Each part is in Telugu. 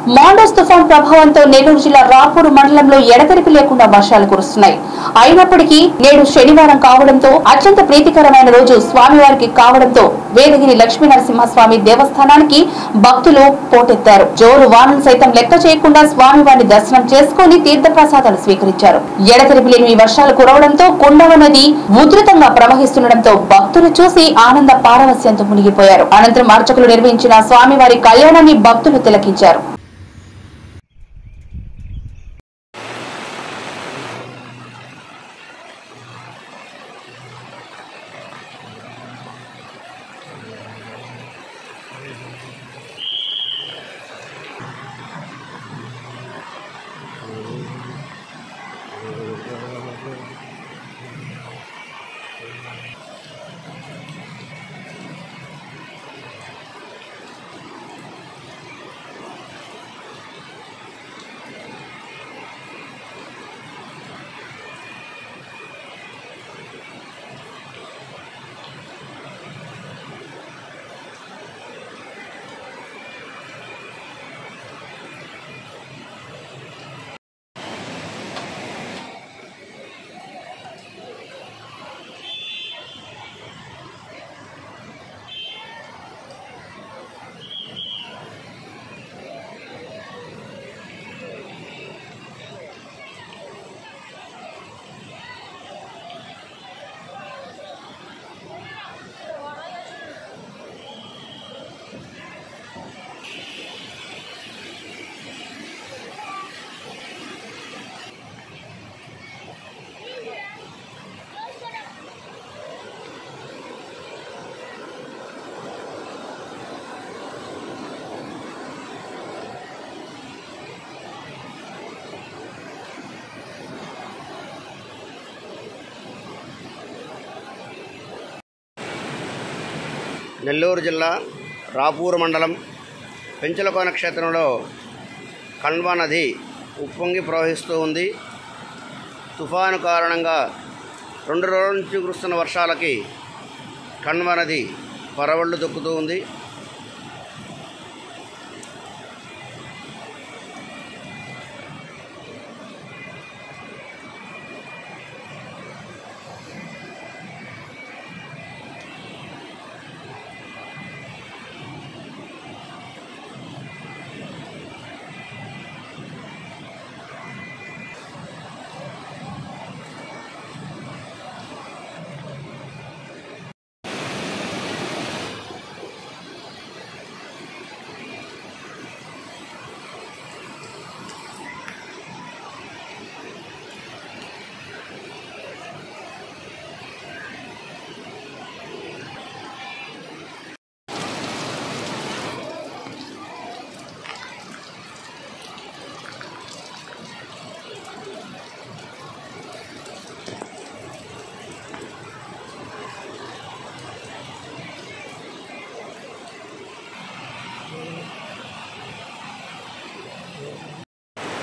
మాండోస్ తుఫాన్ ప్రభావంతో నెల్లూరు జిల్లా రాపూరు మండలంలో ఎడతెరిపి లేకుండా వర్షాలు కురుస్తున్నాయి అయినప్పటికీ నేడు శనివారం కావడంతో అత్యంత ప్రీతికరమైన రోజు స్వామివారికి కావడంతో వేదగిరి లక్ష్మీ నరసింహస్వామి దేవస్థానానికి భక్తులు పోటెత్తారు జోరు వానలు సైతం లెక్క చేయకుండా స్వామివారిని దర్శనం చేసుకుని తీర్థప్రసాదాలు స్వీకరించారు ఎడతెరిపి లేని ఈ వర్షాలు కురవడంతో కుండవ నది ఉధృతంగా ప్రవహిస్తుండటంతో భక్తులు చూసి ఆనంద పారవస్యంతో మునిగిపోయారు అనంతరం అర్చకులు నిర్వహించిన స్వామివారి కళ్యాణాన్ని భక్తులు తిలకించారు నెల్లూరు జిల్లా రాపూరు మండలం పెంచలకోన క్షేత్రంలో కణ్వ నది ఉప్పొంగి ప్రవహిస్తూ ఉంది తుఫాను కారణంగా రెండు రోజుల నుంచి కురుస్తున్న వర్షాలకి కణ్వ నది పరవళ్ళు దొక్కుతూ ఉంది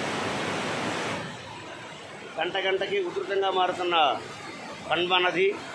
గంట గంటకి ఉధృతంగా మారుతున్న కణ్వ నది